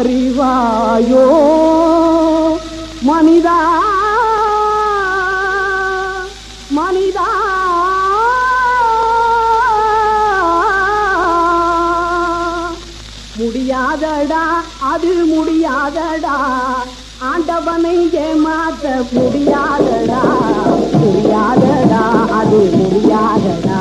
அறிவாயோ மனிதா மனிதா முடியாதடா அது முடியாதடா ஆண்டவனை ஏமாற்ற முடியாதடா முடியாதடா அது முடியாதடா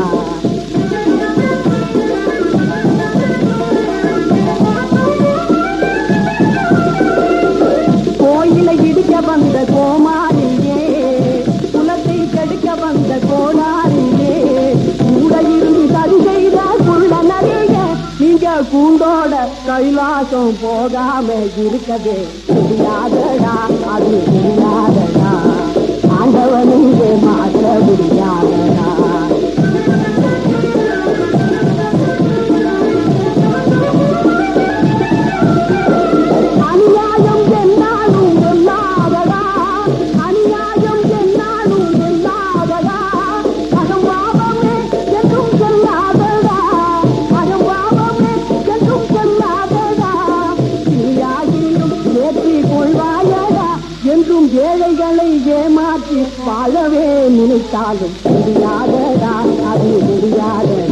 கோயிலை இடிக்க வந்த கோமாரியே குலத்தை கெடுக்க வந்த கோளாரியே கூட இருந்து சரி செய்த குள்ள நிறைய நீங்க கூண்டோட கைலாசம் போகாம இருக்கவே முடியாதடா அது முடியாதடா ஆண்டவனுங்க மாற்ற முடியாதடா அநியாயம் என்னாலும் வெல்லாதடா அநியாயம் என்னாலும் வெல்லாதடா அகம்பாவமே என்றும் செல்லாதடா அகம்பாவமே என்றும் செல்லாதடா நீயாகிலும் ஏற்றி கொள்வாயடா என்றும் ஏழைகளை ஏமாற்றி வாழவே நினைத்தாலும் முடியாதடா அது முடியாதடா